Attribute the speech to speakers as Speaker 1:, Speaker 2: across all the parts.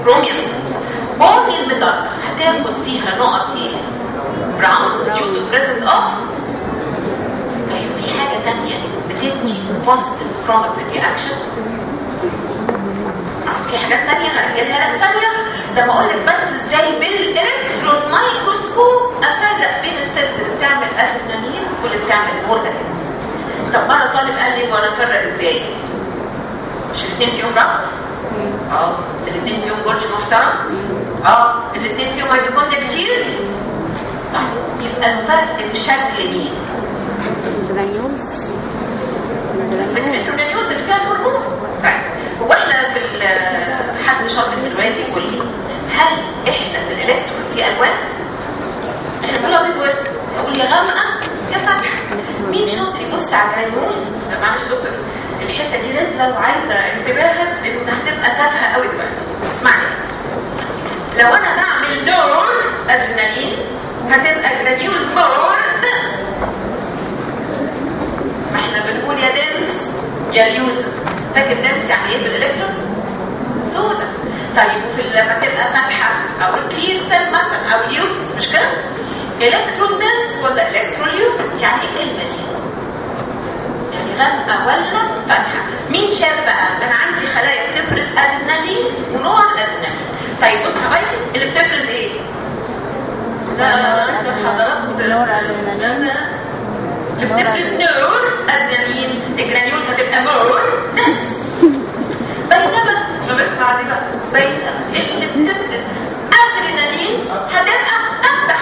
Speaker 1: كروميوم سيلز اونلي الميدالا هتاخد فيها نقط ايه براون due to presence of طيب في حاجه ثانيه بتدي بوزيتيف كروماتين رياكشن في حاجات تانية هنجيلها لك ثانية لما اقول لك بس ازاي بالالكترون مايكروسكوب افرق بين السيلز اللي بتعمل ادرينالين واللي بتعمل مورجانين طب مرة طالب قال لي وانا افرق ازاي؟ مش الاثنين فيهم ربط؟ اه الاثنين فيهم جولج محترم؟ اه الاثنين فيهم ميتوكوندريا كتير؟ طيب يبقى الفرق في شكل مين؟
Speaker 2: جرانيولز
Speaker 1: السكرتيريوز اللي فيها الهرمون طيب هو احنا في ال- حد شاطر من دلوقتي يقول لي هل احنا في الالكترون في الوان؟ احنا بنقول ابيض واسود اقول يا غامقه يا فاتحه مين شاطر يبص على الجرانيولز لا معلش يا دكتور الحته دي نازله وعايزه انتباهك لانها هتبقى تافهه قوي دلوقتي اسمعني بس لو انا بعمل دور ادرينالين هتبقى جرانيولز مور دنس ما احنا بنقول يا دنس يا اليوسف فاكر دنس يعني ايه بالالكترون سودا طيب وفي لما تبقى فاتحه او الكلير سيل مثلا او اليوسف مش كده الكترون دنس ولا الكترون ليوسف يعني ايه الكلمه دي يعني غامقه ولا فاتحه مين شاف بقى انا عندي خلايا بتفرز ادرينالين ونور ادرينالين طيب بص يا حبايبي اللي بتفرز ايه لا حضرات
Speaker 2: نور أدرينالين.
Speaker 1: اللي بتفرز نور ادرينالين الجرانيولز هتبقى نور دنس بينما فبسمع دي بقى بينما اللي بتفرز ادرينالين هتبقى افتح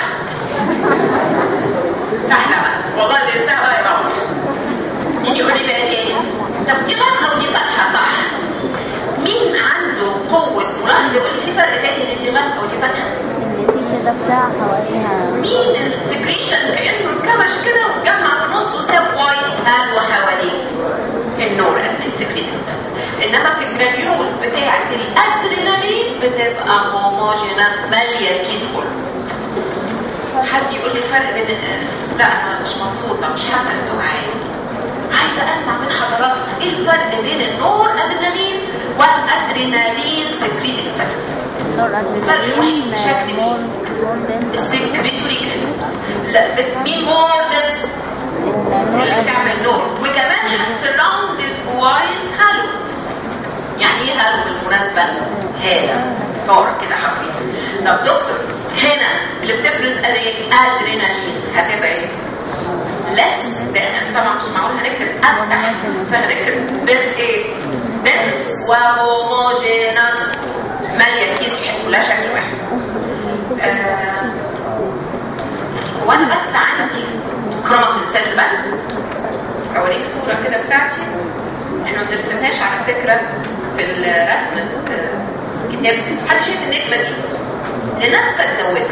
Speaker 1: سهله بقى والله اللي ينساها بقى يروح مين يقول لي بقى تاني طب دي غامقه ودي فاتحه صح مين عنده قوه ملاحظه يقول لي في فرق تاني ان دي غامقه ودي فاتحه
Speaker 2: اللي في كده بتاع حواليها
Speaker 1: مين السكريشن كانه اتكبش كده واتجمع في النص وساب وايت هالو حواليه النور سكريتنج سيلز انما في الجرانيولز بتاعه الادرينالين بتبقى هوموجينس ماليه الكيس كله حد يقول لي الفرق بين لا انا مش مبسوطه مش حاسه ان انتوا معايا عايزه اسمع من حضرتك ايه الفرق بين النور ادرينالين والادرينالين سكريتنج سيلز
Speaker 2: نور أدرينالين
Speaker 1: شكل مين؟
Speaker 2: مور مور دنس
Speaker 1: السكريتوري جرانيولز لا بت- مين مور دنس
Speaker 2: النور
Speaker 1: اللي بتعمل
Speaker 2: أدرينالين
Speaker 1: نور وكمان سراوندد وايت هالو يعني ايه هالو بالمناسبه هاله طارق كده حبيبي طب دكتور هنا اللي بتفرز أدري- ادرينالين هتبقى ايه لس طبعا مش معقول هنكتب افتح فهنكتب بس ايه دنس وهوموجينس ماليه الكيس كلها شكل واحد آه وانا بس عندي كروماتين سيلز بس اوريك صوره كده بتاعتي احنا ما درسناهاش على فكره في الرسمه كتاب حد شايف النجمه دي لنفسك زودها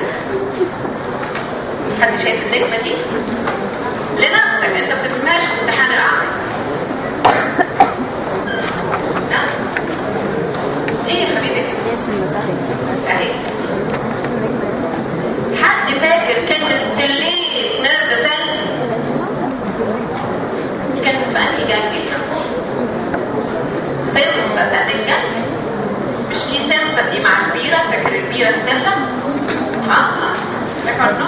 Speaker 1: حد شايف النجمه دي لنفسك انت ما بترسمهاش في امتحان العمل نعم. دي يا حبيبتي
Speaker 2: اسم مسافة
Speaker 1: اهي حد فاكر كلمة ستيليت نيرف سيلز كانت في انهي جنب سمباتيكا مش في سمباتي مع البيرة فاكر البيرة ستيلا ها ها فاكرنا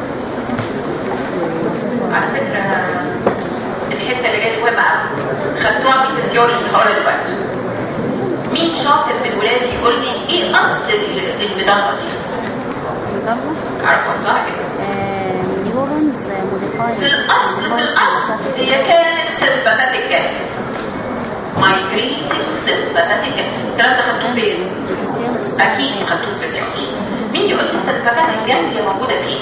Speaker 1: على فكرة الحتة اللي جاية مهمة قوي خدتوها في الفسيولوجي اللي هقولها دلوقتي مين شاطر من ولادي يقول لي ايه اصل ال- المضادة دي؟
Speaker 2: مضلة
Speaker 1: عارف اصلها كده
Speaker 2: نيورونز موديفايد
Speaker 1: في الاصل في الاصل هي كانت سمباتيك جانب مايجريتنج سمباتيك جانب الكلام ده خدتوه فين؟ اكيد خدتوه في الفسيولوجي مين يقول لي السمباتيك جانب اللي موجوده فين؟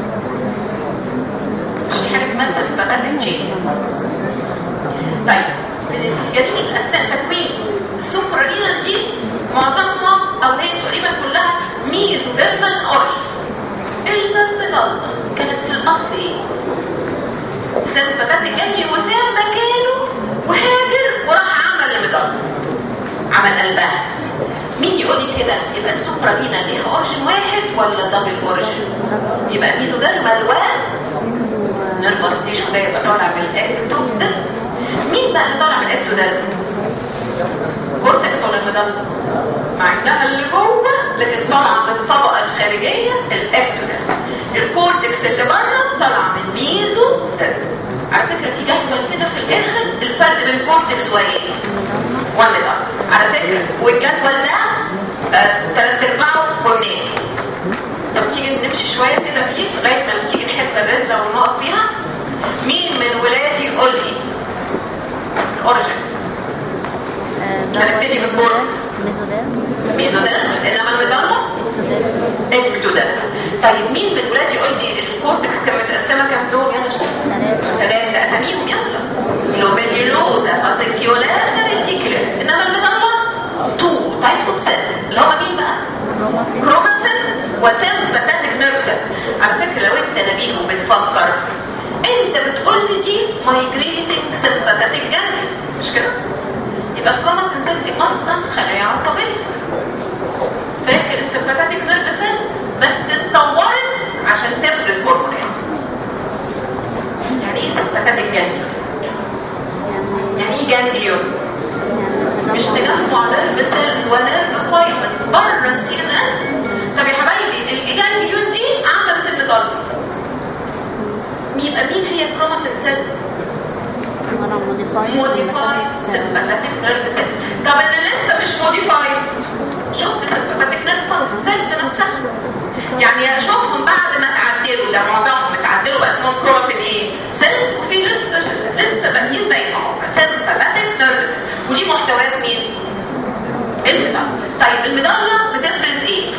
Speaker 1: مش في حاجه اسمها سمباتيك تشين طيب جميل اثناء تكوين السوبرالينا دي معظمها او هي تقريبا كلها ميزوديرمال اورجن الا المضله كانت في الاصل ايه؟ سنفتات الجني وساب مكانه وهاجر وراح عمل المضله عمل قلبها مين يقول لي كده يبقى السوبرالينا ليها اورجن واحد ولا دبل اورجن؟ يبقى ميزوديرمال و نيرفس تيشو ده يبقى طالع من الاكتود مين بقى اللي طالع من الاكتود ده؟ كورتكس ولا المضله؟ مع انها اللي جوه لكن طالعه من الطبقه الخارجيه الاكتوديرم الكورتكس اللي بره طالعه من ميزو على فكره في جدول كده في الاخر الفرق بين الكورتكس وايه؟ والمدار على فكره والجدول ده ثلاث آه ارباعه كورنيه طب تيجي نمشي شويه كده فيه لغايه ما تيجي الحته الرزله ونقف فيها مين من ولادي يقول لي الاوريجن هنبتدي بالكورتكس
Speaker 2: ميزوديرم
Speaker 1: ميزوديرم انما المدلة اكتوديرم طيب مين من ولادي يقول لي الكورتكس كان متقسمه كام زون يلا شوف
Speaker 2: ثلاثة
Speaker 1: ثلاثه اساميهم يلا لوبيلوزا فاسيكيولاتا ريتيكولوس انما المدلة تو تايبس اوف سيلز اللي هم مين بقى؟
Speaker 2: كروماتين
Speaker 1: كروماتين وسيمباثيك نيرف سيلز على فكره لو انت نبيه وبتفكر انت بتقول لي دي مايجريتنج سيمباثيك جانجليون مش كده؟ يبقى الكروماتين سيلز دي اصلا خلايا عصبيه فاكر السيمباثيك نيرف سيلز بس اتطورت عشان تفرز هرمونات يعني ايه سيمباثيك جانجليون؟ يعني ايه جانجليون؟ مش تجمع نيرف سيلز ونيرف فايبرز بره السي ان اس طب يا حبايبي الجانجليون دي عملت النضال يبقى مين هي الكروماتين سيلز؟ موديفايد سيمباثيك نيرف سيل طب اللي لسه مش موديفايد شفت سيمباثيك نيرف سيلز نفسها يعني اشوفهم بعد ما تعدلوا ده معظمهم اتعدلوا بقى اسمهم كروماتين ايه؟ سيلز وفي لسه لسه باقيين زي ما هم سيمباثيك نيرف سيل ودي محتويات مين؟ المضله طيب المضله بتفرز ايه؟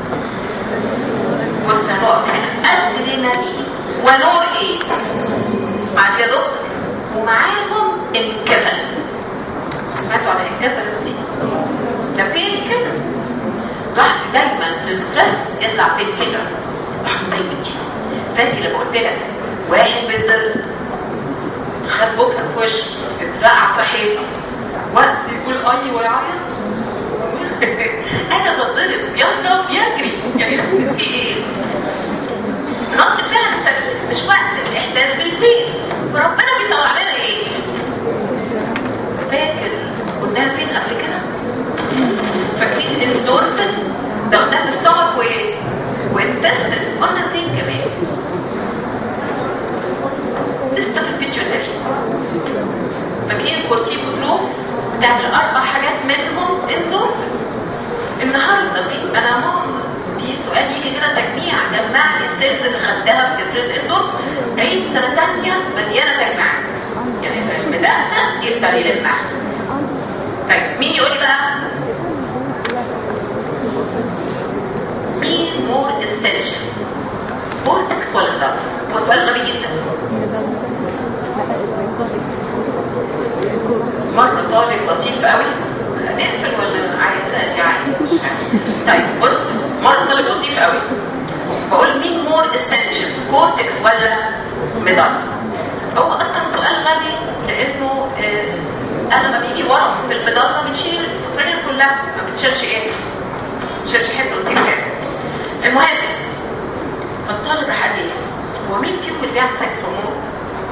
Speaker 1: بص هنقف هنا ادرينالين ونور ايه؟ اسمعت يا دكتور ومعاهم انكفالنس سمعتوا عن انكفالنس دي؟ ده بين كيلرز لاحظي دايما في الستريس يطلع بين كيلر لاحظوا دايما دي فاكر لما قلت لك واحد بيضرب خد بوكسه في وشه اترقع في حيطه وقت يقول اي ويعيط انا بتضرب يضرب يجري يعني في ايه؟ رد فعل مش وقت الاحساس بالبين فربنا بيطلع لنا ايه؟ فاكر قلناها فين قبل كده؟ فاكرين الاندورفين ده قلناها في الستمك وايه؟ والتستن قلنا فين كمان؟ لسه في البيتيوتري فاكرين الكورتيكوتروفز تعمل اربع حاجات منهم اندورفين النهارده في انا ماما في سؤال يجي كده تجميع جمع لي السيلز اللي خدتها بتفرز اندور عيب سنه ثانيه مليانه تجميعات يعني بدانا يقدر يلمها طيب مين يقول لي بقى مين مور اسينشال كورتكس ولا الدم هو سؤال غبي جدا مرة طالب لطيف قوي هنقفل ولا عادي لا عادي مش عارف. طيب بص بص مرة طالب لطيف قوي بقول مين مور اسينشال كورتكس ولا ميدان هو اصلا سؤال غبي لانه آه انا لما بيجي ورم في الميدان بنشيل السفريه كلها ما بنشيلش ايه؟ ما بنشيلش حته ونسيب حته المهم فالطالب راح قال لي هو مين فيكم اللي بيعمل سكس هرمونز؟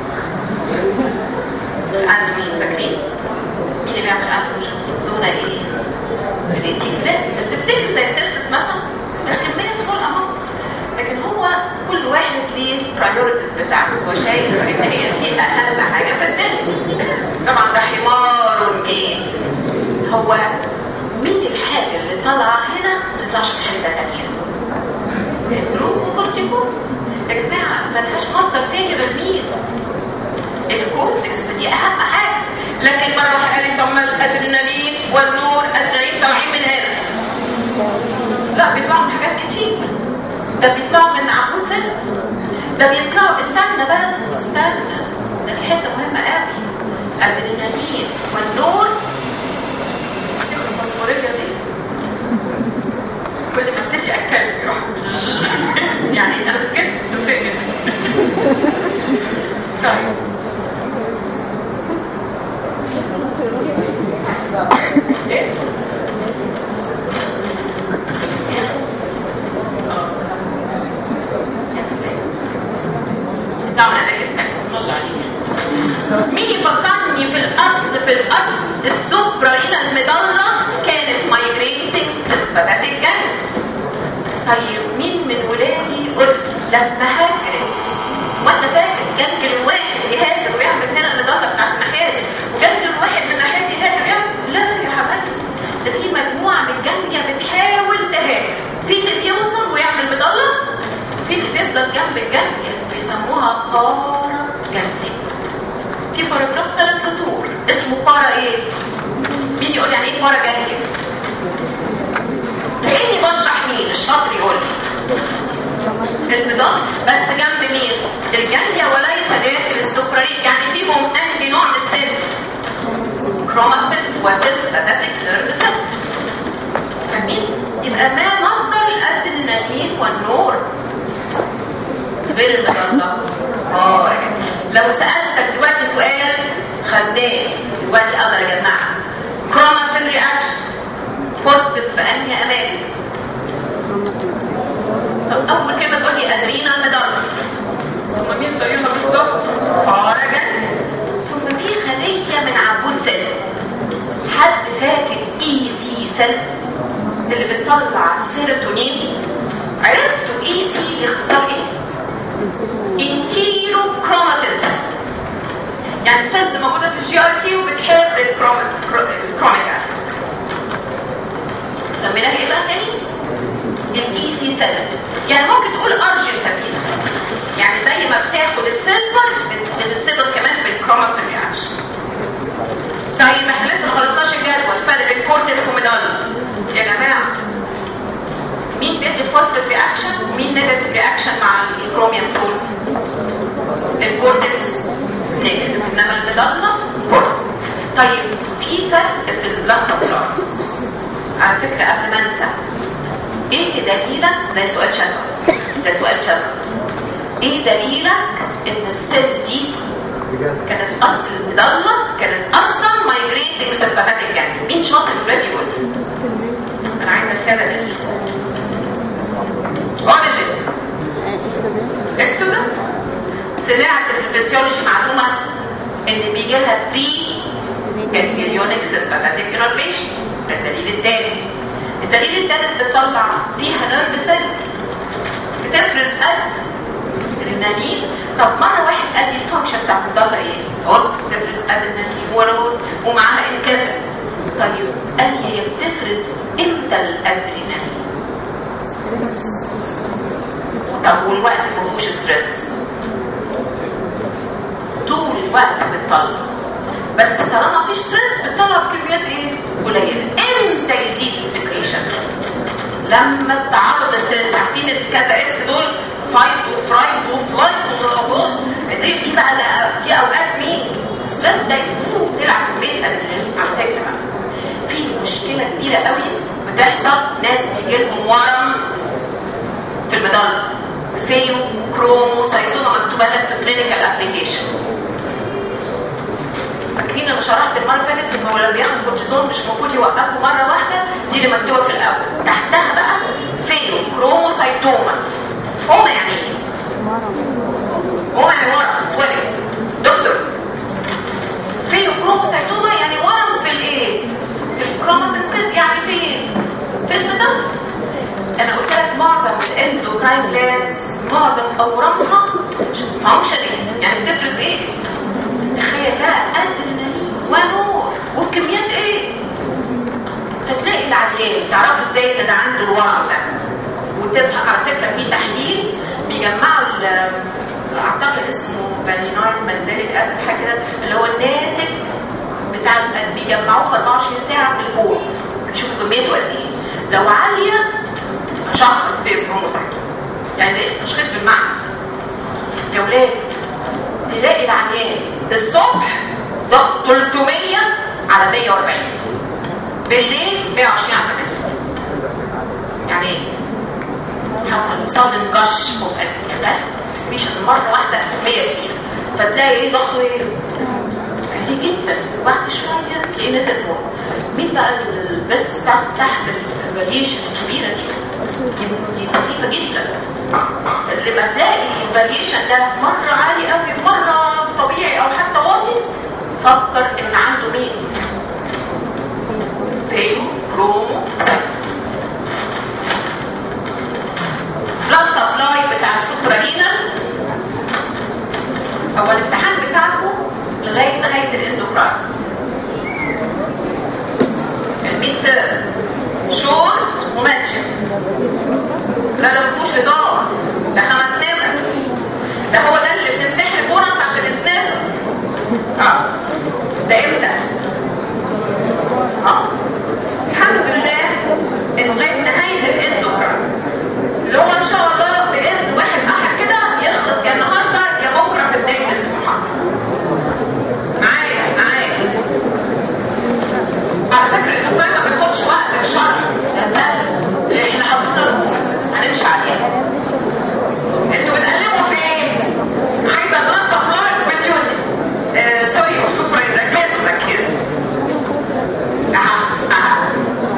Speaker 1: الاندروجين فاكرين؟ مين اللي بيعمل اندروجين؟ زونا ايه؟ الاتيكلات بس تفتكر زي التستس مثلا بس كمية سمول اهو لكن هو كل واحد ليه برايورتيز بتاعته هو شايف ان هي دي اهم حاجه في الدنيا طبعا ده حمار ايه هو مين الحاجه اللي طالعه هنا ما تطلعش من حته ثانيه الجلوكوكورتيكوز يا جماعه ملهاش مصدر تاني غير مين الكورتكس دي اهم حاجه لكن مره واحده قالت طب ما الادرينالين والنور ادرينالين طالعين من هنا لا بيطلعوا من حاجات كتير ده بيطلعوا من عمود سيلز ده بيطلعوا استنى بس استنى ده في حته مهمه قوي ادرينالين والنور الفوسفوريه دي كل ما ابتدي اتكلم يروح يعني انا سكت سكت طيب ايه طبعا انا جبت بسم الله عليك مين يفكرني في الاصل في الاصل السوبرا الى المضله كانت مايجريتنج سمباتيك جنب طيب مين من ولادي قلت لما هاجرت وانت فاكر جنجل واحد يهاجر ويعمل هنا النضافه بتاعت ناحيتي وجنجل واحد من ناحيتي يهاجر يعمل لا يا حبايبي ده في مجموعه من الجنجيه بتحاول تهاجر في اللي بيوصل ويعمل مضله في اللي بيفضل جنب الجنجيه بيسموها بارا جنجيه في باراجراف ثلاث سطور اسمه بارا ايه؟ مين يقول يعني ايه بارا جنجيه؟ كاني بشرح مين الشاطر يقول لي النظام بس جنب مين الجنبية وليس داخل السكريات يعني فيهم انهي نوع من السيلز كروماتين وسيمباثيك نيرف سيلز فاهمين يبقى ما مصدر الادرينالين والنور غير المضادات اه لو سالتك دلوقتي سؤال خدناه دلوقتي اقدر اجمعها كروماتين رياكشن بوزيتيف في انهي اماكن طب اول كلمه تقول لي ادرينا المدار ثم مين زيها بالظبط بارجن ثم في خليه من عبود سيلز حد فاكر اي سي سيلز اللي بتطلع سيروتونين عرفتوا اي سي دي اختصار ايه انتيرو كروماتين سيلز يعني السيلز موجوده في الجي ار تي وبتحب الكروميك اسيد سميناها ايه بقى تاني الاي سي سيلز يعني ممكن تقول ارجل كافيل يعني زي ما بتاخد السيلفر بتتصبغ كمان بالكروماتين رياكشن طيب احنا لسه ما خلصناش الجدول الفرق بين كورتكس وميدالا يا جماعه مين بيدي بوزيتيف رياكشن ومين نيجاتيف رياكشن مع الكروميوم سولز الكورتكس نيجاتيف انما الميدالا بوزيتيف طيب في فرق في البلاد سبلاي على فكره قبل ما انسى ايه دليلك ده سؤال شفوي ده سؤال شفوي ايه دليلك ان السيل دي كانت اصل المضله كانت اصلا مايجريتنج سببات الجنب مين شاطر دلوقتي يقول لي انا عايزه كذا دليل اوريجين اكتب سمعت في الفسيولوجي معلومه ان بيجي لها 3 امبريونيك سبباتيك انرفيشن ده الدليل الثاني الدليل الثالث بتطلع فيها نيرف سيلز بتفرز ادرينالين طب مره واحد قال لي الفانكشن بتاعت الضله ايه؟ قلت بتفرز ادرينالين ولو ومعاها انكافلز طيب قال لي هي بتفرز امتى الادرينالين؟ طب والوقت ما فيهوش ستريس طول الوقت بتطلع بس طالما مفيش ستريس بتطلع بكميات ايه؟ قليله امتى يزيد السكريشن؟ لما التعرض للستريس عارفين الكذا اف دول فايت وفرايت وفلايت وضربات دي دي بقى ده دي اوقات مين؟ ستريس ده يفوق تلعب كميه ادرينالين على فكره بقى في مشكله كبيره قوي بتحصل ناس بيجي لهم ورم في المضله فيو كروموسايتوما مكتوبه لك في كلينيكال ابلكيشن فاكرين انا شرحت المره اللي فاتت ان هو لما بياخد كورتيزون مش المفروض يوقفه مره واحده دي اللي مكتوبه في الاول تحتها بقى فيو كروموسايتوما هما يعني ايه؟ هما يعني ورم سويلنج دكتور فيو كروموسايتوما يعني ورم في الايه؟ في الكروماتين سيل يعني في في المدى انا قلت لك معظم الاندوكراين بلانز معظم اورامها فانكشنينج يعني بتفرز ايه؟ تخيل بقى ادرينالين ونور وبكميات ايه فتلاقي العيان تعرفوا ازاي ان ده عنده الورم ده وتبقى على فكره في تحليل بيجمعوا اعتقد اسمه فانيناين مانديليك اسيد حاجه كده اللي هو الناتج بتاع بيجمعوه في 24 ساعه في البول بتشوف كميته قد ايه لو عاليه اشخص فيه بروموسايتوم يعني ده تشخيص بالمعنى يا ولادي تلاقي العيان الصبح ضغط 300 على 140 بالليل 120 على 80 يعني ايه؟ حصل صادم جش اوف ده سكريشن مره واحده 100 كبيره فتلاقي ايه ضغطه ايه؟ عالي جدا وبعد شويه تلاقيه نزل فوق مين بقى الفيست بتاعته تستحمل الفاريشن الكبيره دي؟ دي سخيفه جدا لما تلاقي الفاريشن ده مره عالي قوي مره طبيعي او حتى واطي فكر ان عنده مين فيو كرومو سايت شورت وماتشن لا ده مفيهوش هزار ده خمس نمر ده هو ده اللي بنمتحن بونص عشان يسند اه ده امتى؟ اه الحمد لله انه لغايه نهايه الاندوكراين اللي هو ان شاء الله باذن واحد احد كده يخلص يا النهارده يا بكره في بدايه المحاضره معايا معايا على فكره الاندوكراين ما بياخدش وقت في شرح يا سهل احنا حاطين رموز هنمشي عليها انتوا بتقلبوا في ايه؟ عايزه بلاد سبلاي في بيتيوتي آه سوري وسوبر ركزوا ركزوا اها اها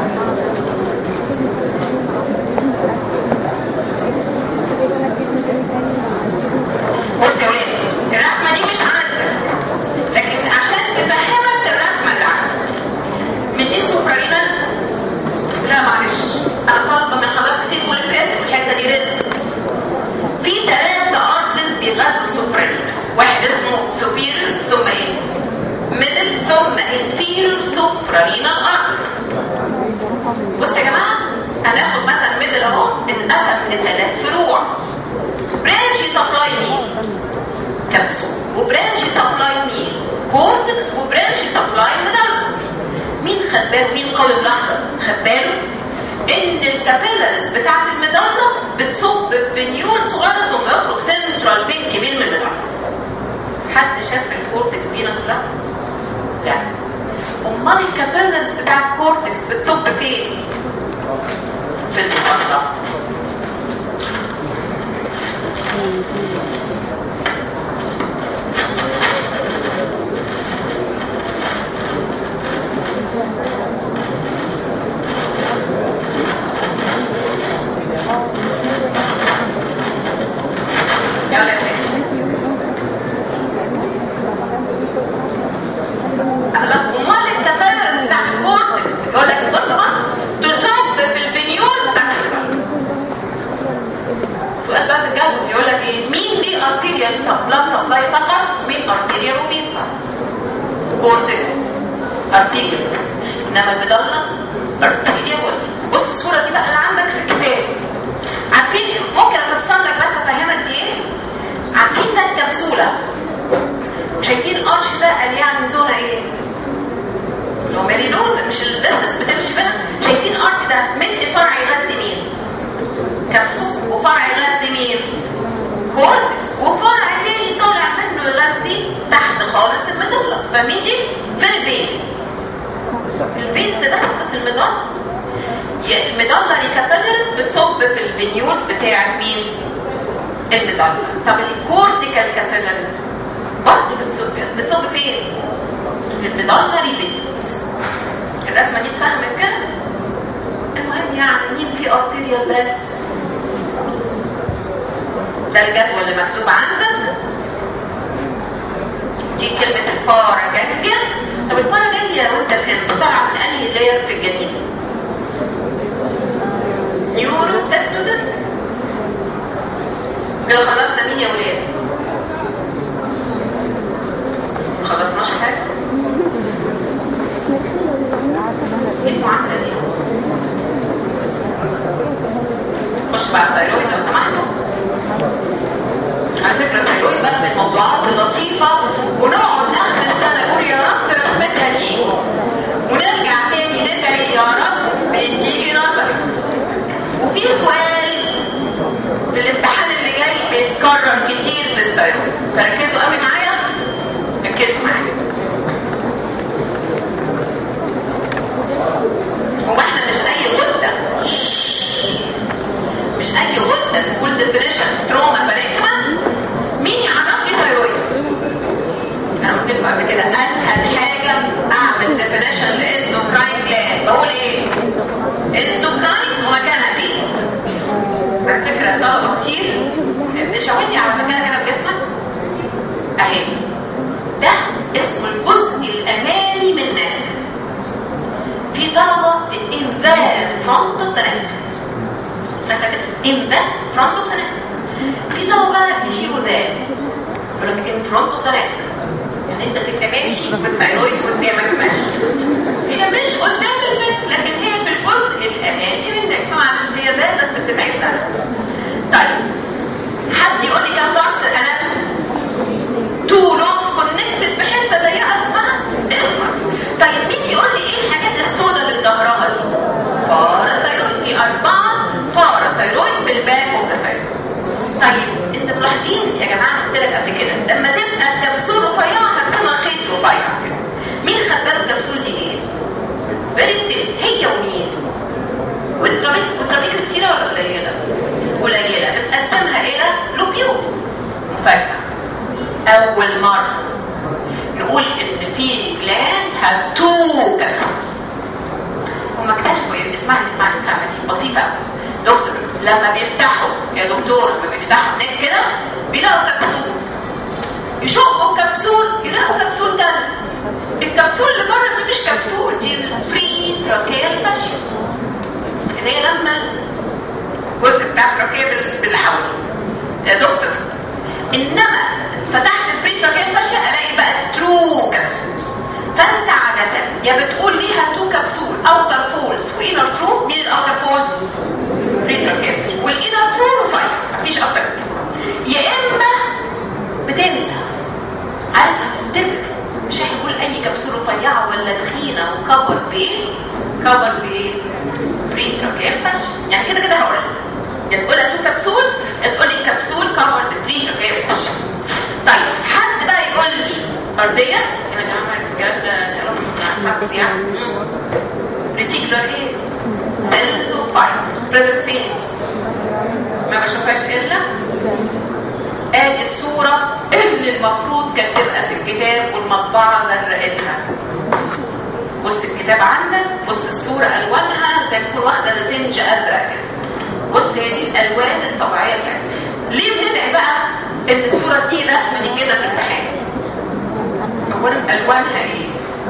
Speaker 1: بص يا ولاد الرسمه دي مش عندك لكن عشان تفهمك الرسمه اللي عندك مش دي سوبرينال لا معلش انا طالبه من حضرتك سيبوا الريد والحته دي ريد في ثلاثه ارترز بيغذوا السوبرينال واحد اسمه سوبيريور ثم ايه ميدل ثم انفيريور سوبرارينال ارتر بص يا جماعه هناخد مثلا ميدل اهو اتقسم لثلاث فروع برانش سبلاي مين كبسول وبرانش سبلاي مين كورتكس وبرانش سبلاي ميدل مين خد باله مين قوي ملاحظه خد باله ان الكابيلاريز بتاعت الميدالة بتصب بفينيول صغيره ثم يخرج سنترال فين كبير من الميدالة حد شاف الكورتكس فينس بلاد لا امال الكابيلاريز بتاعت الكورتكس بتصب فين في الميدالة يلا يا فندم. لا امال الكابيلاريز بتاعت الكورتكس يقول لك بص بص تصب في الفينيولز بتاعت الفرد. السؤال بقى في الجو يقول لك ايه مين ليه ارتيريال سبلاي سبلاي فقط مين ارتيريال وفين كورتكس ارتيريال انما المضله ارتيريال وفين بص الصوره دي بقى اللي عندك في الكتاب عارفين ممكن افسر لك بس افهمك دي ايه عارفين ده الكبسوله شايفين الارش ده قال يعني زونه ايه لو ميرينوز مش الفيسس بتمشي بينها شايفين الارش ده منتي فرع يغذي مين كبسول وفرع يغذي مين كورتكس وفرع تاني طالع منه يغذي تحت خالص الميدولا فاهمين دي في البيز في البيز بس في الميدولا الميدالري كابيلاريز بتصب في الفينيولز بتاعت مين الميدالة طب الكورتيكال كابيلاريز برضه بتصب بتصب فين في الميدالري فينيولز الرسمه دي اتفهمت كده المهم يعني مين في ارتيريال بس ده الجدول اللي مكتوب عندك دي كلمة الباراجانجيا طب الباراجانجيا لو انت فهمت طالعة من انهي لاير في الجنين نيورو تبتدر كده خلصنا مين يا ولاد ما خلصناش حاجة ايه المعاملة دي خش بقى الثايرويد لو سمحتوا على فكرة الثايرويد بقى من الموضوعات اللطيفة ونقعد آخر السنة نقول يا رب رسمتها تيجي ونرجع تاني ندعي يا رب تيجي نظري وفي سؤال في الامتحان اللي جاي بيتكرر كتير في الثايرويد فركزوا قوي معايا ركزوا معايا هو احنا مش اي غده مش اي غده تقول ديفينيشن ستروما باريكما مين يعرف لي ثايرويد انا قلت لكم قبل كده اسهل حاجه اعمل ديفينيشن لاندوكراين جلاند بقول ايه اندوكراين ومكانها فين على فكره طلبه كتير شاور لي على مكانها كده في جسمك اهي ده اسمه الجزء الامامي منك في طلبه in the front of the neck سهله كده in the front of the neck في طلبه يشيلوا ذا يقول لك in front of the neck يعني انت تبقى ماشي والثايرويد قدامك ماشي هي مش قدام النك لكن هي في الجزء الاماني منك معلش هي ده بس بتتعبنا طيب حد يقول لي كم فصل انا تو لوبس كونكتد بحته ضيقه اسمها الفصل طيب مين يقول لي ايه الحاجات السوداء اللي في ظهرها دي باراثايرويد في اربعه باراثايرويد في الباك اوف ذا طيب انت ملاحظين يا جماعه أنا قلت لك قبل كده لما تبقى الكبسول رفيعه هرسمها خيط رفيع كده مين خد باله الكبسول دي ايه؟ فيري ثين هي ومين؟ والترابيك والترابيك كتيره ولا قليله؟ قليله بتقسمها الى لوبيولز مفاجاه اول مره نقول ان في جلاند هاف تو كبسولز هم اكتشفوا ايه اسمعني اسمعني الكلمه دي بسيطه دكتور لما بيفتحوا يا دكتور لما بيفتحوا النت كده بيلاقوا كبسول يشقوا الكبسول يلاقوا كبسول تاني الكبسول اللي بره دي مش كبسول دي البري تراكيال فاشيا اللي هي لما الجزء بتاع التراكيه بال- باللي حوله يا دكتور انما فتحت البري تراكيال فاشيا الاقي بقى ترو كبسول فانت عادة يا بتقول ليها تو كبسول اوتر فولز وانر ترو مين الاوتر فولز؟ بري تراكيال والانر ترو رفيع مفيش اكتر من كده. يا اما بتنسى عارف هتفتكر مش هيقول اي كبسول رفيعه ولا تخينه وكفر بايه؟ كفر بايه؟ بري تراكيال فاشيا يعني كده كده هقول لك يا تقول لك تو كبسولز يا تقول لي كبسول كفر بالبري تراكيال فاشيا طيب حد بقى يقول لي ارضيه يا جماعه الكلام ده كلام حبس يعني ريتيكولار ايه؟ سيلز وفايبرز بريزنت فين؟ ما بشوفهاش الا ادي الصورة اللي المفروض كانت تبقى في الكتاب والمطبعة زرقتها بص الكتاب عندك بص الصورة الوانها زي ما تكون واخدة لتنج ازرق كده بص هي دي الالوان الطبيعية بتاعتها ليه بندعي بقى ان الصورة دي رسمة دي كده في الامتحان اولا الوانها ايه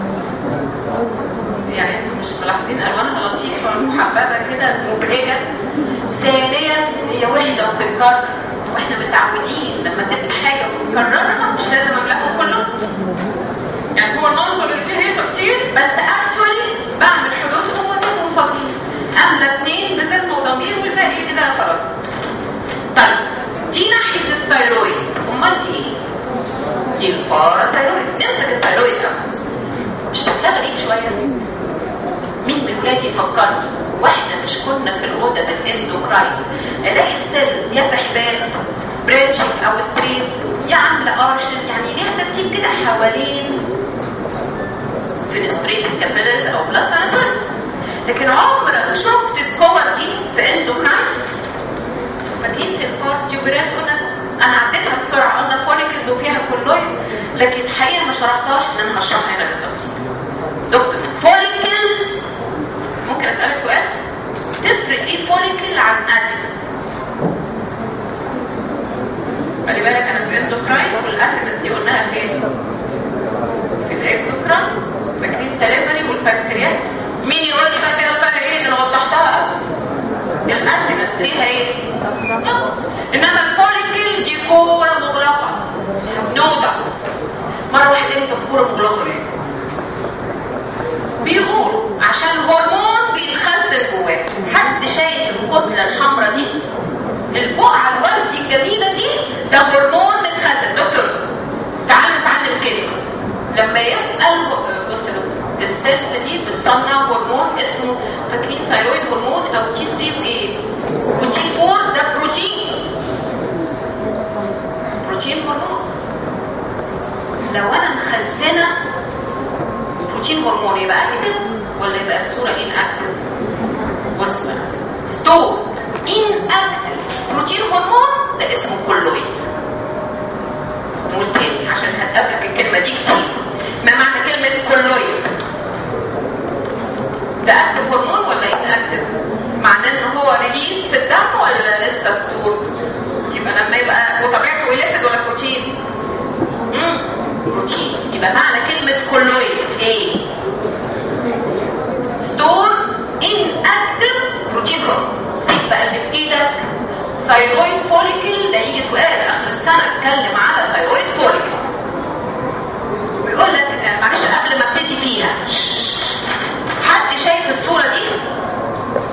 Speaker 1: يعني انتوا مش ملاحظين الوانها لطيفه محببه كده مبهجه ثانيا هي وحده وبتتكرر واحنا متعودين لما تبقى حاجه وتكررها مش لازم املاهم كلهم يعني هو المنظر اللي فيه هيصه كتير بس اكشولي بعمل حدودهم واسيبهم فاضيين املى اثنين بذمه وضمير والباقي كده خلاص طيب دي ناحيه الثيرويد امال دي ايه؟ دي الباراثايرويد نمسك الثيرويد الاول مش شكلها غريب شويه مين من ولادي يفكرني واحنا مش كنا في الغدد الاندوكراين الاقي السيلز يا في حبال برانشنج او ستريت يا عامله ارشن يعني ليها ترتيب كده حوالين في الستريت كابيلرز او بلاد سانسويدز لكن عمرك شفت الكور دي في اندوكراين فاكرين في الفارس تيوبرات قلنا انا عديتها بسرعه قلنا فوليكلز وفيها كلويد لكن الحقيقه ما شرحتهاش ان انا هشرحها هنا بالتفصيل دكتور فوليكل ممكن اسالك سؤال تفرق ايه فوليكل عن اسيدس خلي بالك انا في اندوكراين والاسيدس دي قلناها فين في الاكزوكراين فاكرين السليفري والبنكرياس مين يقول لي بقى كده الفرق ايه انا وضحتها الاسيدس ليها ايه ضغط انما الفوليكل دي كوره مغلقه نو داتس مره واحده قالت طب كوره مغلقه ليه بيقولوا عشان هرمون بيتخزن جواه حد شايف الكتله الحمراء دي البقعه الوردي الجميله دي ده هرمون متخزن دكتور تعال نتعلم كلمه لما يبقى الب- بص يا دكتور السيلز دي بتصنع هرمون اسمه فاكرين ثايرويد هرمون او تي 3 وايه بروتين 4 ده بروتين بروتين هرمون لو انا مخزنه بروتين هرمون يبقى اكتف ولا يبقى في صوره ان اكتف بص بقى ستورد ان اكتف بروتين هرمون ده اسمه كولويد نقول تاني عشان هتقابلك الكلمه دي كتير ما معنى كلمه كولويد ده اكتف هرمون ولا ان اكتف معناه ان هو ريليز في الدم ولا لسه ستورد يبقى لما يبقى وطبيعته ريليتد ولا بروتين مم. بروتين يبقى معنى كلمة كولويد ايه؟ stored inactive بروتين هرمون سيب بقى اللي في ايدك ثايرويد فوليكل ده يجي سؤال اخر السنة اتكلم على ثايرويد فوليكل ويقول لك آه، معلش قبل ما ابتدي فيها حد شايف الصورة دي؟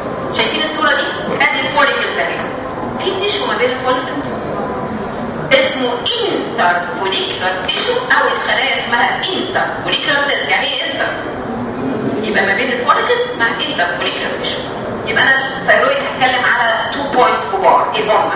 Speaker 1: الصوره دي ادي الفوليكلز اهي في تيشو ما بين الفوليكلز اسمه انتر فوليكولار تيشو او الخلايا اسمها انتر فوليكولار سيلز يعني ايه انتر يبقى ما بين الفوليكلز اسمها انتر فوليكولار تيشو يبقى انا الثيرويد هتكلم على تو بوينتس كبار ايه هما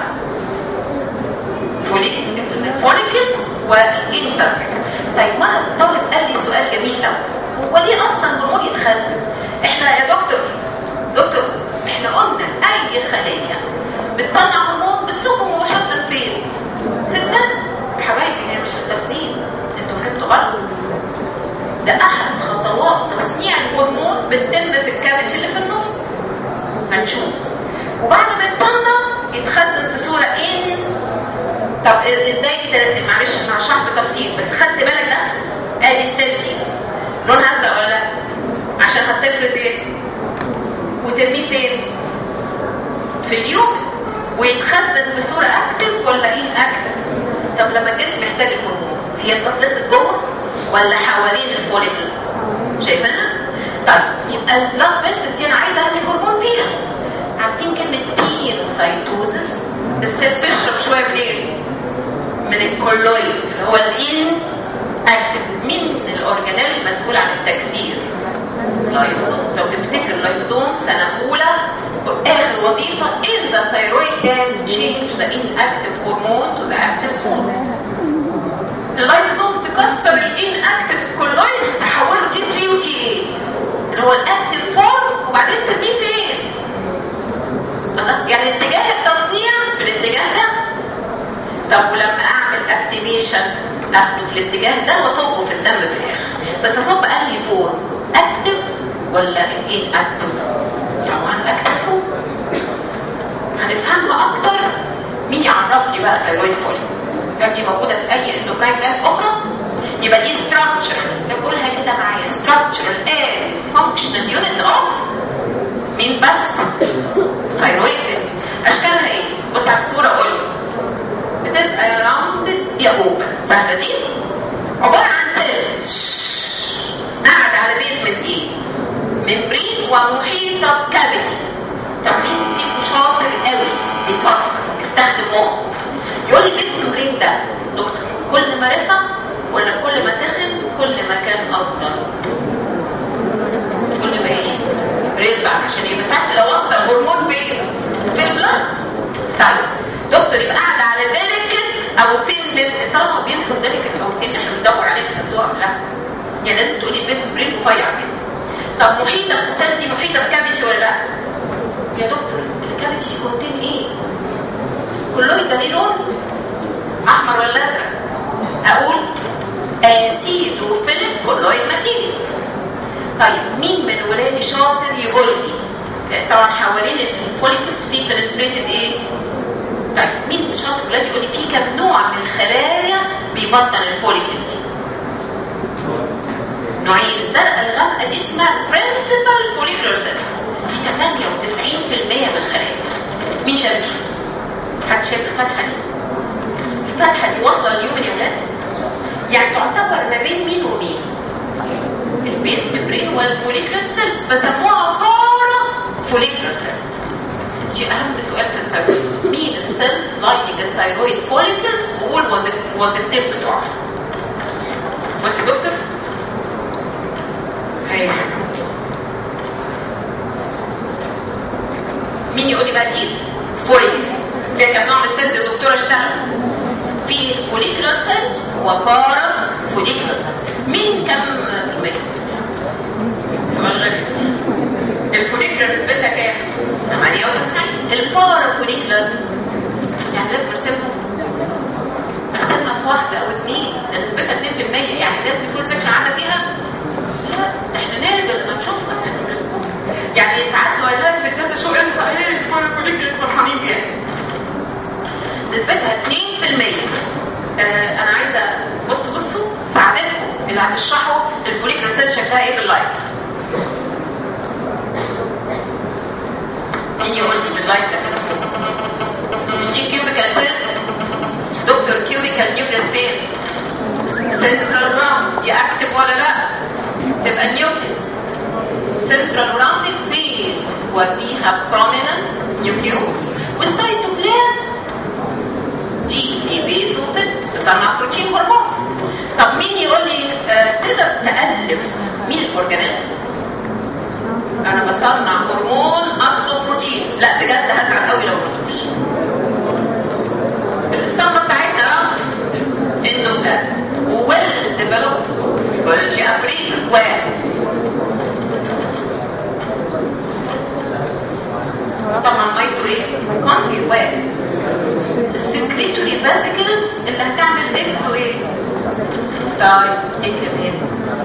Speaker 1: الفوليكلز والانتر طيب مره الطالب قال لي سؤال جميل قوي هو ليه اصلا الهرمون يتخزن احنا يا دكتور دكتور احنا قلنا اي خليه بتصنع هرمون بتصبه مباشره فين في الدم حبايبي هي مش في التخزين انتوا فهمتوا غلط ده احد خطوات تصنيع الهرمون بتتم في الكابج اللي في النص هنشوف وبعد ما يتصنع يتخزن في صوره ان طب ازاي ت- معلش انا هشرح بتفصيل بس خدت بالك ده ادي السيل دي لونها ازرق ولا لا عشان هتفرز ايه وترميه فين في اليوم ويتخزن في صوره اكتف ولا ان اكتف طب لما الجسم يحتاج الهرمون هي البلاد فيسلز جوه ولا حوالين الفوليكلز شايفينها طيب يبقى البلاد فيسلز دي انا عايزه ارمي الهرمون فيها عارفين كلمه بيروسايتوزس السيل بتشرب شويه من ايه من الكولويد اللي هو الان اكتف مين الاورجانيل المسؤول عن التكسير لايزوم لو تفتكر لايزوم سنه اولى اخر وظيفه in the thyroid can change the inactive hormone to the active form اللايزومز تكسر الانكتيف الكولويد تحوله تي 3 وتي اي اللي هو الاكتيف فورم وبعدين ترميه فين؟ الله يعني اتجاه التصنيع في الاتجاه ده طب ولما اعمل اكتيفيشن اخده في الاتجاه ده واصبه في الدم في الاخر بس اصب انهي فورم اكتف ولا ان اكتف طبعا اكتف فورم هنفهمها اكتر مين يعرفني بقى ثيرويد فولي كانت دي موجوده في اي اندوكراين جلاند اخرى يبقى دي ستراكشر نقولها كده معايا ستراكشرال اند فانكشنال يونت اوف مين بس ثيرويد اشكالها ايه بص على الصوره قول لي بتبقى يا راوندد يا اوفر سهله دي عباره عن سيلز قاعده على بيزمنت ايه ممبرين ومحيطه بكافيتي طب مين فيكم شاطر قوي بيفكر بيستخدم مخه يقول لي بيز ممبرين ده دكتور كل ما رفع ولا كل ما تخن كل ما كان افضل كل ما ايه رفع عشان يبقى سهل اوصل هرمون فين في البلد طيب دكتور يبقى قاعد على ديليكت او ثين طالما بينزل ديليكت او ثين احنا بندور عليه كتبتوها ولا لا يعني لازم تقولي البيز برين رفيع كده طب محيطه السيل دي محيطه بكافيتي ولا لا يا دكتور الكافيتي دي كونتين ايه كلهم ده ليه لون احمر ولا ازرق اقول اسيدوفيليك كولويد ماتيريال طيب مين من ولادي شاطر يقول لي آه، طبعا حوالين الفوليكلز في فلستريتد ايه طيب مين من شاطر ولادي يقول لي في كم نوع من الخلايا بيبطن الفوليكل دي نوعين الزرقاء الغامقه دي اسمها برنسبل فوليكولار سيلز دي 98% من الخلايا مين شايف دي؟ حد شايف الفتحه دي؟ الفتحه دي واصله اليومن يا ولاد يعني تعتبر ما بين مين ومين؟ البيس ممبرين والفوليكولار سيلز فسموها بارا فوليكولار سيلز دي اهم سؤال في الثيرويد مين السيلز لايننج الثيرويد فوليكلز وقول وظيف- الوظيفتين بتوعها بص يا دكتور هي مين يقول لي بقى دي فوليكل فيها كم نوع من السيلز يا دكتوره اشتغل في فوليكولار سيلز وبارا فوليكولار سيلز مين كم في المية سؤال غريب الفوليكولار نسبتها كام 98 البارا فوليكولار يعني لازم ارسمها ارسمها في واحده او اثنين ده نسبتها 2% يعني لازم يكون سكشن عندك فيها لا ده احنا نادر لما نشوفها في الميكروسكوب يعني ساعات تولد في الداتا شو الحق ايه البارا فوليكولار فرحانين يعني نسبتها 2% آه انا عايزه بصوا بصوا سعادتكم اللي هتشرحوا الفوليكولار سيل شكلها ايه باللايت مين يقول لي باللايت ده اسمه دي كيوبيكال سيلز دكتور كيوبيكال نيوكليس فين سنترال راوند دي اكتف ولا لا تبقى نيوكليس سنترال راوند فين وفيها prominent نيوكليوس والسيتوبلازم دي بيزوفيت تصنع بروتين هرمون طب مين يقول لي آه تقدر تألف مين الاورجانيلز انا بصنع هرمون اصله بروتين لا بجد هزعل قوي لو ما قلتوش الاسطمبه بتاعتنا رف اندوبلازم وويل ديفلوب بيولوجي افريكس واحد طبعا ميته ايه؟ كونتري واحد السكريتوري فاسيكلز اللي هتعمل اكس وايه؟ طيب ايه كمان؟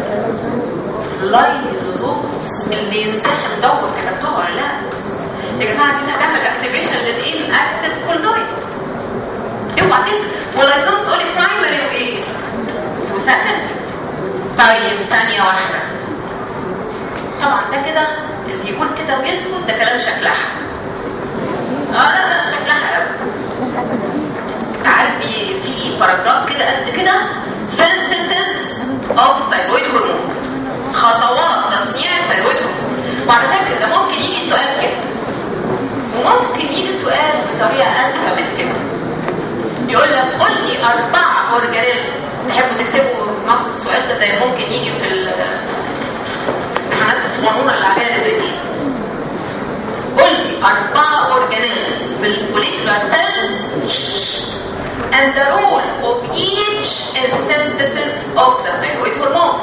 Speaker 1: لايزوزومز اللي ينسحب دور كتبتوها ولا لا؟ يا جماعه دي هتعمل اكتيفيشن للان اكتف كولويد اوعى تنسى واللايزومز تقولي برايمري وايه؟ وسكندري طيب ثانيه واحده طبعا ده كده اللي يقول كده ويسكت ده كلام شكلها اه لا لا شكلها قوي انت عارف في في باراجراف كده قد كده synthesis of thyroid hormone خطوات تصنيع الثيرويد هرمون وعلى فكره ده ممكن يجي سؤال كده وممكن يجي سؤال بطريقه اسهل من كده يقول لك قول لي اربعه اورجانيلز تحبوا تكتبوا نص السؤال ده ده ممكن يجي في الامتحانات الصغنونه اللي عليها نمرتين قول لي اربعه اورجانيلز في الفوليكولار سيلز and the role of each in synthesis of the thyroid hormone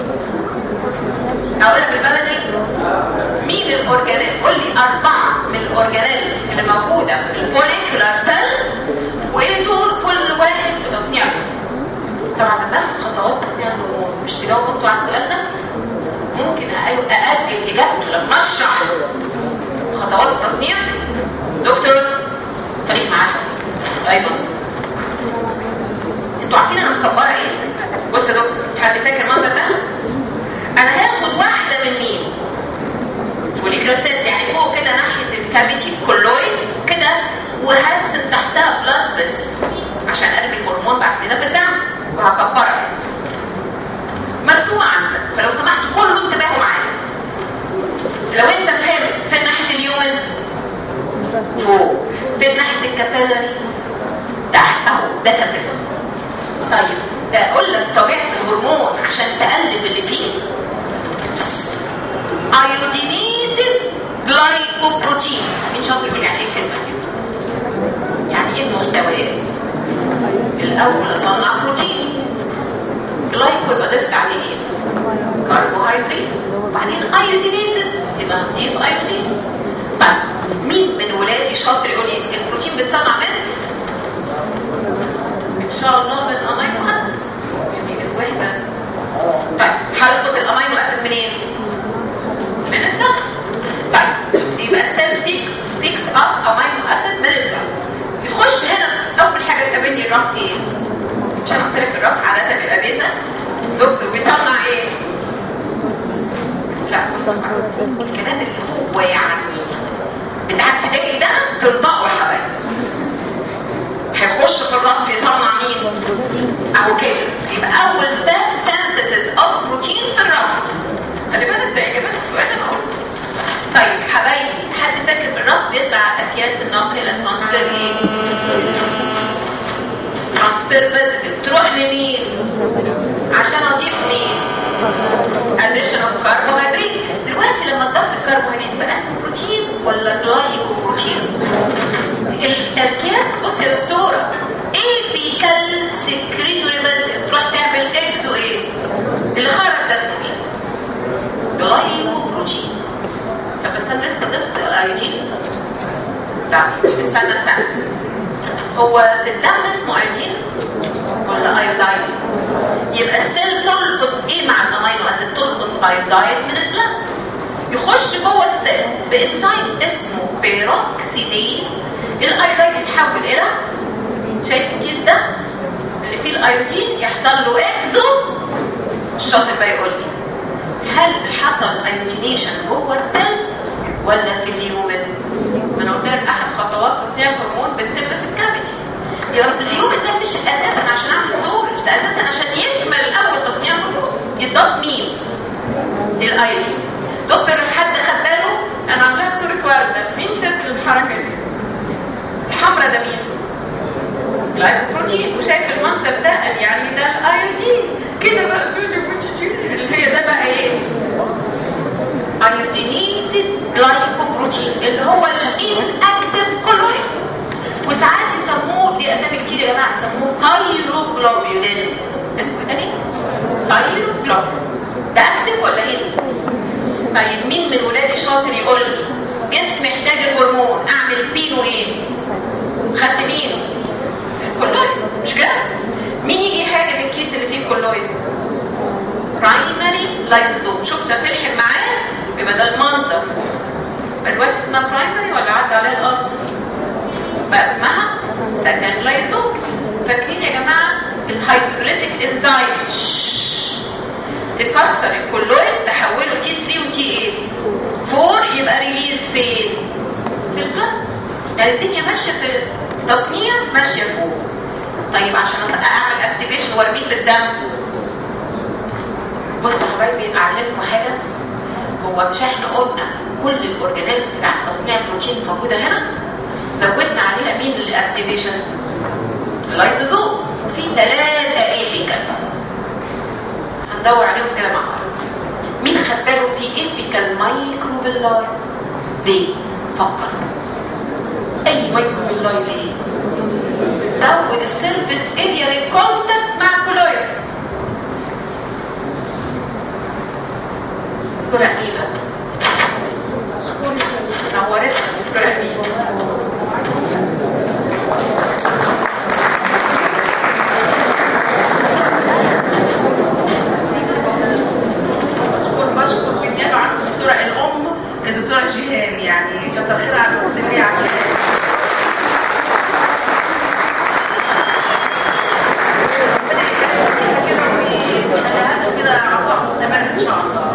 Speaker 1: اقولها بالبلدي مين الاورجانيل قول لي اربعه من الاورجانيلز اللي موجوده في الفوليكولار سيلز وايه دور كل واحد في تصنيعه طبعا لما باخد خطوات تصنيع الهرمون مش تجاوبوا انتوا على السؤال ده ممكن اجل اجابته لما اشرح خطوات التصنيع دكتور خليك معايا ايوه انتوا عارفين انا مكبره ايه بص يا دكتور حد فاكر المنظر ده انا هاخد واحده من مين فوليكلوسيت يعني فوق كده ناحيه الكافيتي كولويد كده وهرسم تحتها بلاد فيسل عشان ارمي الهرمون بعد كده في الدم وهكبرها مرسومه عندك فلو سمحت كله انتبهوا معايا لو انت فهمت فين ناحيه اليومن فوق فين ناحيه الكابيلاري تحت اهو ده كابيلاري طيب اقول لك طبيعه الهرمون عشان تالف اللي فيه ايودينيتد جلايكوبروتين مين شاطر يقول يعني ايه الكلمه دي يعني ايه المحتويات الاول اصنع بروتين جلايكو يبقى ضفت عليه ايه كربوهيدرات وبعدين ايودينيتد يبقى هنضيف ايودين طيب مين من ولادي شاطر يقول لي البروتين بيتصنع من ان شاء الله من امينو اسيد يعني الوحده طيب حلقه الامينو اسيد منين من الدم طيب يبقى السيل بيك بيكس اب امينو اسيد من الدم يخش هنا اول حاجه تقابلني الرف ايه مش انا قلت لك الرف عاده بيبقى بيزا دكتور بيصنع ايه لا بص الكلام اللي هو يعني بتاع ابتدائي ده تنطقوا يا حبايبي هيخش في الرف يصنع مين اهو كده يبقى اول ستيب سينثيسيس اوف بروتين في الرف خلي بالك ده اجابات السؤال انا قلت طيب حبايبي حد فاكر في الرف بيطلع اكياس الناقله ترانسفير ايه ترانسفير فيزيكال تروح لمين عشان اضيف مين اديشن اوف كربوهيدرات دلوقتي لما تضاف الكربوهيدرات بقى اسمه بروتين ولا جلايكوبروتين الاكياس بص يا دكتوره ايه بيكل سكريتوري فيزيكال تروح تعمل اكزو ايه اللي خرج ده اسمه ايه جلايكوبروتين طب بس انا لسه ضفت الايودين طب استنى استنى هو في الدم اسمه ايودين ولا ايوداين يبقى السيل تلقط ايه مع الامينو اسيد تلقط ايوداين من البلد يخش جوه السيل بانزيم اسمه بيروكسيديز الايودين يتحول الى شايف الكيس ده اللي فيه الايودين يحصل له اكزو الشاطر بقى يقول لي هل حصل ايودينيشن جوه السيل ولا في اليومن ما انا قلت لك احد خطوات تصنيع الهرمون بتتم في الكافيتي يبقى اليومن ده مش اساسا عشان اعمل ستورج ده اساسا عشان يكمل الاول تصنيع الهرمون يتضاف مين الايودين دكتور حد خد باله انا عاملاها بصوره ورده مين شاف الحركه دي شاطر يقول لي جسم محتاج الهرمون اعمل بينو ايه خدت مين الكولويد مش كده مين يجي حاجه من الكيس اللي فيه الكولويد برايمري لايزوم شفت هتلحم معاه يبقى ده المنظر بقى دلوقتي اسمها برايمري ولا عدى عليها الارض بقى اسمها سكند لايزوم فاكرين يا جماعه الهيدروليتيك انزايمز تكسر الكولويد تحوله تي 3 وتي 8 4 يبقى ريليز فين في البلد يعني الدنيا ماشيه في التصنيع ماشيه فوق طيب عشان أص- اعمل اكتيفيشن وارميه في الدم بصوا يا حبايبي اعلمكم حاجه هو مش احنا قلنا كل الاورجانيلز بتاعت تصنيع البروتين موجوده هنا زودنا عليها مين الاكتيفيشن اللايزوزومز وفي ثلاثه ايبيكال هندور عليهم كده مع بعض مين خد باله في ايبيكال مايكروفيلاي ليه فكر اي مايكروفيلاي ليه زود السيرفيس اريا للكونتاكت مع الكولويد دكتورة أمينة نورتنا دكتورة أمينة
Speaker 3: بشكر بشكر بالنيابه عن الدكتوره الام الدكتوره جيهان يعني كتر خيرها على الوقت اللي هي عاملاه ربنا يبارك فيها كده ويخليها لكم كده عطاء مستمر ان شاء الله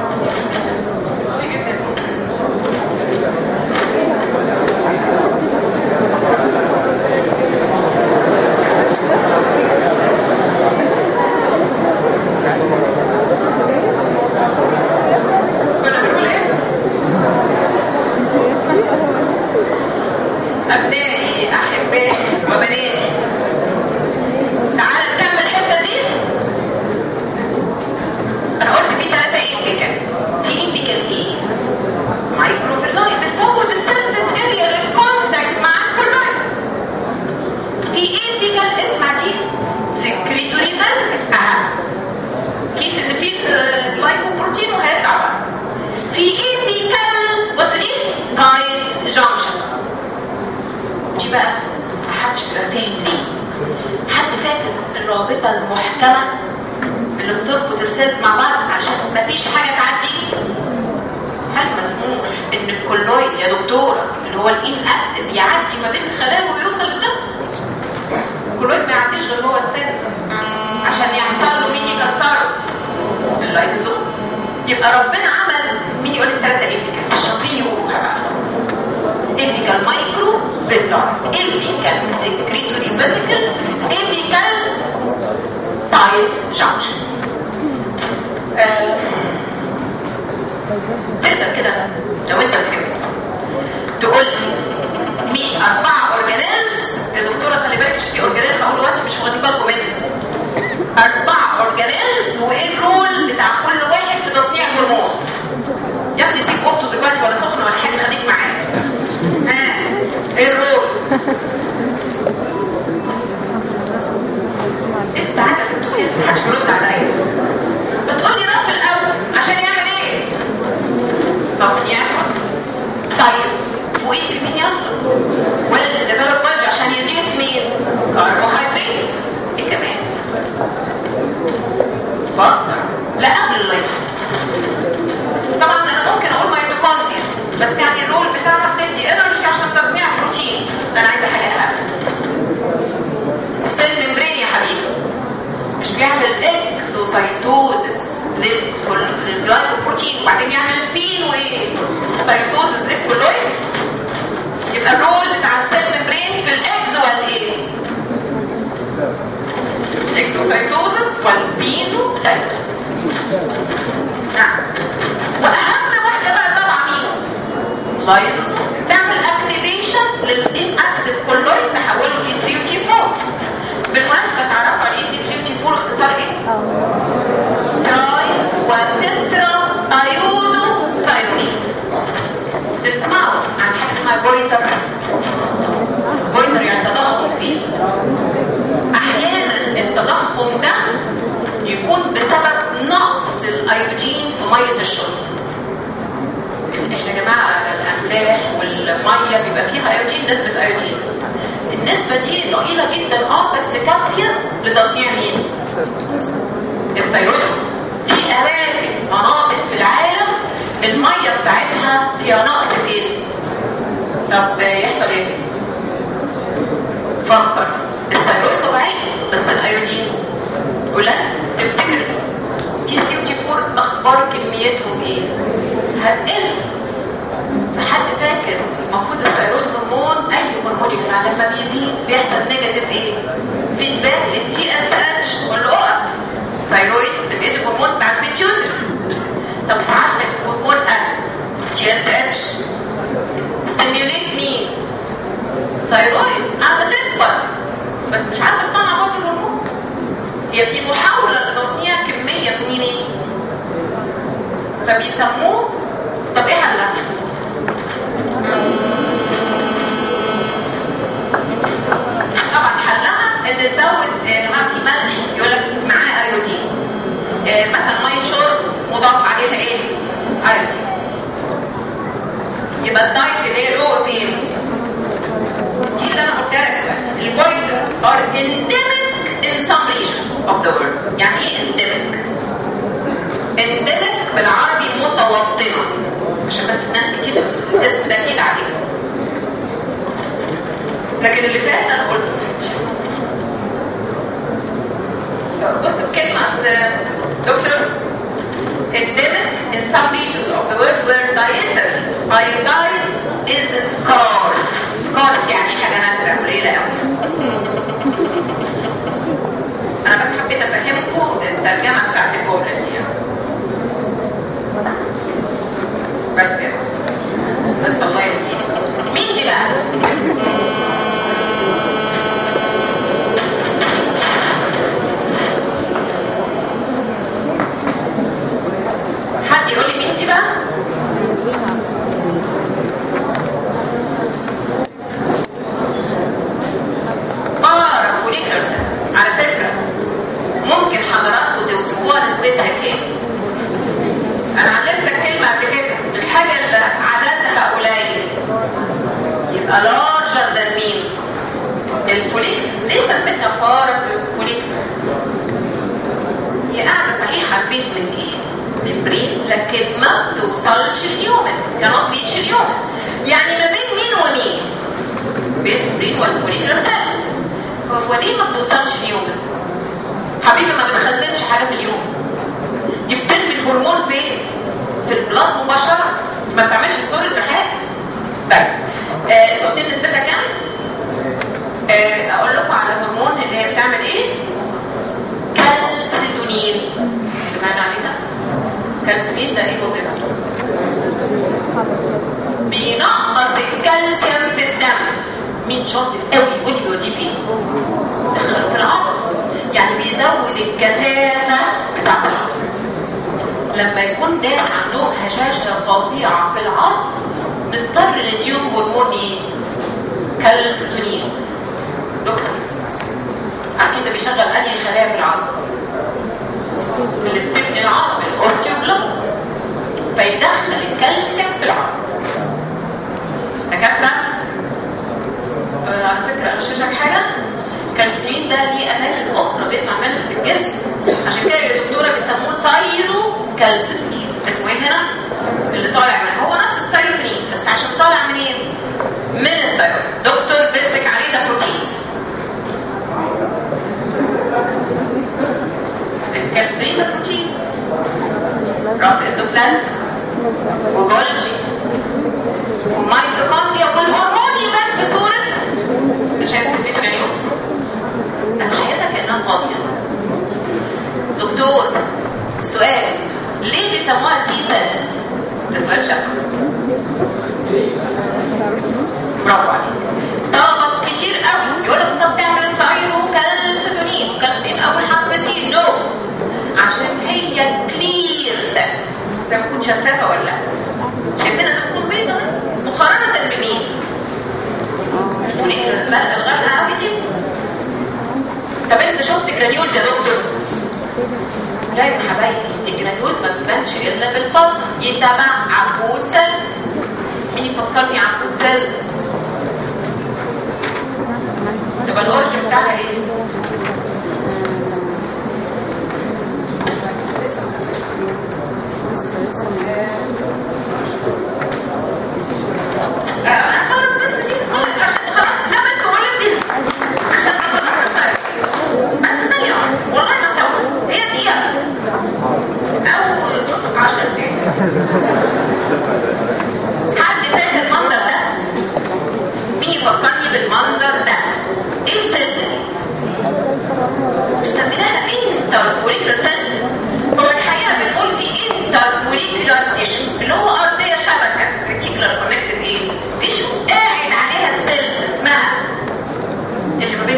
Speaker 1: كنا بنقول ايه؟ أبنائي أحبائي وبناتي تعالى نكمل الحتة دي أنا قلت في ثلاثة إيمبيكال في إيمبيكال إيه؟ مايكروفيلاي بتفوت السيرفيس اريا للكونتاكت مع الكولويد في إيمبيكال اسمها دي سكريتوري فيزل أهم كيس اللي فيه الجلايكوبروتين وهيطلع بقى في ايبيكال بص دي تايت جانكشن دي بقى محدش بيبقى فاهم ليه حد فاكر الرابطه المحكمه اللي بتربط السيلز مع بعض عشان مفيش حاجه تعدي هل مسموح ان الكولويد يا دكتوره اللي هو الان اكتف يعدي ما بين الخلايا ويوصل للدم الكولويد ما يعديش غير جوه السيل عشان يحصل له مين يكسره اللايزوزومز يبقى ربنا عمل مين يقول الثلاثه ايبيكال الشاطرين يقولوها بقى ايبيكال مايكرو فيلاي ايبيكال سكريتوري فيزيكلز ايبيكال تايت جانكشن تقدر كده لو انت فهمت تقول لي مين اربعه اورجانيلز يا دكتوره خلي بالك مش في اورجانيل هقول دلوقتي مش واخدين بالكم منه اربع اورجانيلز وايه الرول بتاع كل واحد في تصنيع هرمون يا ابني سيب اوضته دلوقتي ولا سخنه ولا حاجه خليك معايا ها ايه الرول ايه السعاده اللي انتوا فيها محدش بيرد عليا بتقولي ده في الاول عشان يعمل ايه تصنيع طيب فوقيه في مين يلا والديفلوبمنت عشان يضيف مين كربوهيدرات ايه كمان فكر لا قبل الليزر طبعا انا ممكن اقول مايتوكوندريا بس يعني الرول بتاعها بتدي انرجي عشان تصنيع بروتين ده انا عايزه حاجه اهم السيل ممبرين يا حبيبي مش بيعمل اكسوسايتوزس للجلايكوبروتين وبعدين يعمل بين وايه سايتوزس للكولويد يبقى الرول بتاع السيل ممبرين في الاكس والايه الاكسوسايتوزس والبينوسايتوزس نعم واهم واحده بقى طبعا مين لايزوزومز تعمل اكتيفيشن للانكتيف كولويد تحوله تي 3 وتي 4 بالمناسبه تعرفوا عن ايه تي 3 وتي 4 اختصار ايه تراي وتترا ايودو ثايونين تسمعوا عن حاجه اسمها بويتر بويتر يعني تضخم فيه احيانا التضخم ده يكون بسبب نقص الايودين في ميه الشرب احنا يا جماعه النسبة دي ضئيلة جدا اه بس كافية لتصنيع مين؟ الثيرويد في اماكن مناطق في العالم المية بتاعتها فيها نقص فين؟ طب يحصل ايه؟ فكر الثيرويد طبيعية بس الايودين ولا تفتكر تي 34 اخبار كميتهم ايه؟ هتقل فحد فاكر المفروض الثيرويد هرمون اي هرمون يا جماعه لما بيزيد بيحصل نيجاتيف ايه؟ فيدباك للتي اس اتش واللي اقف ثيرويد ستيميتيف هرمون بتاع البيتيوتري طب ساعات الهرمون قل تي اس اتش ستيميوليت مين؟ ثيرويد قاعده تكبر بس مش عارفه تصنع برضه الهرمون هي في محاوله لتصنيع كميه من ايه؟ فبيسموه طب ايه حلها؟ طبعا حلها ان تزود يا جماعه في ملح يقول لك معاه ايودين آه، مثلا ميه شرب مضاف عليها ايه؟ ايودين يبقى الدايت اللي هي لو فين؟ دي اللي انا قلتها لك دلوقتي البوينترز ار endemic in some regions of the world يعني ايه endemic؟ endemic بالعربي متوطنه عشان بس الناس كتير الاسم ده جديد عليهم لكن اللي فات انا قلت بص بكلمة اصل دكتور endemic in some regions of the world where dietary iodine is scarce scarce يعني حاجة نادرة قليلة قوي انا بس حبيت افهمكم الترجمة بتاعت الجملة دي يعني. بس كده بس الله يهديك مين دي بقى؟ حد يقول لي مين دي بقى؟ بارا فوليكولر سيلز على فكرة ممكن حضراتكم توصفوها نسبتها كام؟ انا علمتك كلمة قبل كده الحاجة اللي عددها قليل يبقى لارجر ذان مين؟ الفوليك ليه سميتها بارا فوليكولر؟ هي قاعدة صحيح على البيسمنت ايه؟ ممبرين لكن ما بتوصلش اليومن كانت ريتش اليومن يعني ما بين مين ومين؟ بيس ممبرين والفوليكولر سيلز هو ليه ما بتوصلش اليومن؟ حبيبي ما بتخزنش حاجة في اليوم دي بترمي الهرمون فين؟ في البلاد مباشرة ما بتعملش ستورج في حاجة طيب آه، انت قلت لي نسبتها كام؟ آه، اقول لكم على هرمون اللي هي بتعمل ايه؟ كالسيتونين سمعنا عليها؟ كالسيتونين ده ايه وظيفته؟ بينقص الكالسيوم في الدم مين شاطر قوي يقول لي يوديه فين؟ دخله في العظم يعني بيزود الكثافه بتاعت العظم لما يكون ناس عندهم هشاشه فظيعه في العظم نضطر نديهم هرمون ايه؟ كالسيتونين دكتور عارفين ده بيشغل انهي خلايا في العظم؟ الاستبن العظم الاوستيوبلاست فيدخل الكالسيوم في العظم دكاتره آه على فكره انا مش هشرح حاجه الكالسيوم ده ليه اماكن اخرى بيطلع منها في الجسم عشان كده يا دكتوره بيسموه ثايرو كالسيتونين اسمه ايه هنا؟ اللي طالع من هو نفس الثايروتونين بس عشان طالع منين؟ من الثايرويد دكتور بسك عليه ده بروتين الكالسيوم ده بروتين رفع اندوبلازم وجولجي وميتوكوندريا والهرمون يبان في صورة انت شايف سفيته جانيوس انا شايفها كانها فاضية دكتور سؤال ليه بيسموها سي سيلز؟ ده سؤال شفوي برافو عليك طلبت كتير قوي يقول لك بالظبط تعمل ثايرو كالسيتونين كالسيتونين اول حرف سي نو عشان هي كلير سيل زي ما تكون شفافه ولا لا شايفينها زي ما تكون بيضه مقارنه بمين؟ الفوليكولر الزرقاء الغامقه قوي دي طب انت شفت جرانيولز يا دكتور؟ لا يا حبايبي الجرانيولز ما تبانش الا بالفتره يتبع عبود سيلز مين يفكرني عبود سيلز؟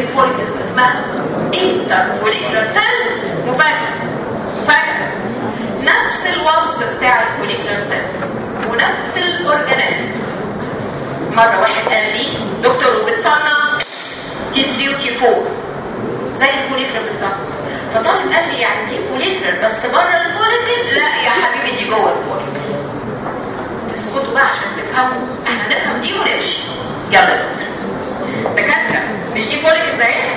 Speaker 1: فوليكلز اسمها انتر فوليكولار سيلز مفاجاه مفاجاه نفس الوصف بتاع الفوليكولار سيلز ونفس الاورجانيز مره واحد قال لي دكتور وبتصنع تي 3 وتي 4 زي الفوليكولر بالظبط فطالب قال لي يعني دي فوليكولر بس بره الفوليكل لا يا حبيبي دي جوه الفوليكل اسكتوا بقى عشان تفهموا احنا نفهم دي ونمشي يلا يا دكتور دكاتره مش دي فوليكل زيها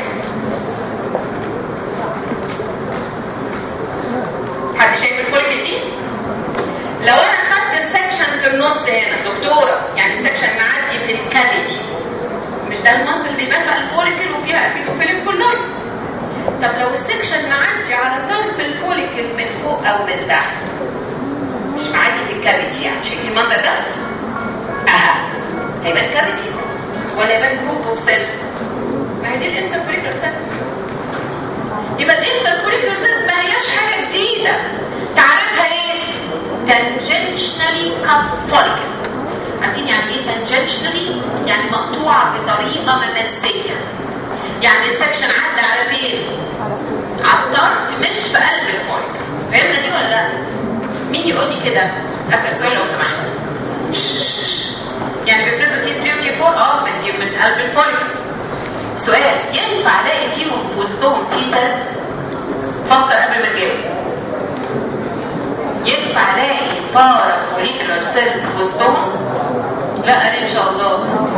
Speaker 1: حد شايف الفوليكل دي لو انا خدت السكشن في النص هنا دكتوره يعني السكشن معدي في الكافيتي مش ده المنظر اللي بيبان بقى الفوليكل وفيها اسيدوفيليك كلويد طب لو السكشن معدي على طرف الفوليكل من فوق او من تحت مش معدي في الكافيتي يعني شايفين المنظر ده؟ اها هيبان كافيتي ولا يبان جروب اوف سيلز؟ ما هي دي الانترفوليكولار سيل يبقى الانترفوليكولار سيلز ما هياش حاجه جديده تعرفها ايه؟ tangentially cut follicle عارفين يعني ايه tangentially؟ يعني مقطوعه بطريقه ممسيه يعني السكشن عدى على فين؟ على الطرف مش في قلب الفوليكل فهمنا دي ولا لا؟ مين يقول لي كده؟ اسال سؤال لو سمحت يعني بيفرزوا تي 3 وتي 4 اه من دي من قلب الفوليكل سؤال ينفع الاقي فيهم في وسطهم سي سيلز؟ فكر قبل ما تجاوب ينفع الاقي بارا فوليكولار سيلز في وسطهم؟ لا قال ان شاء الله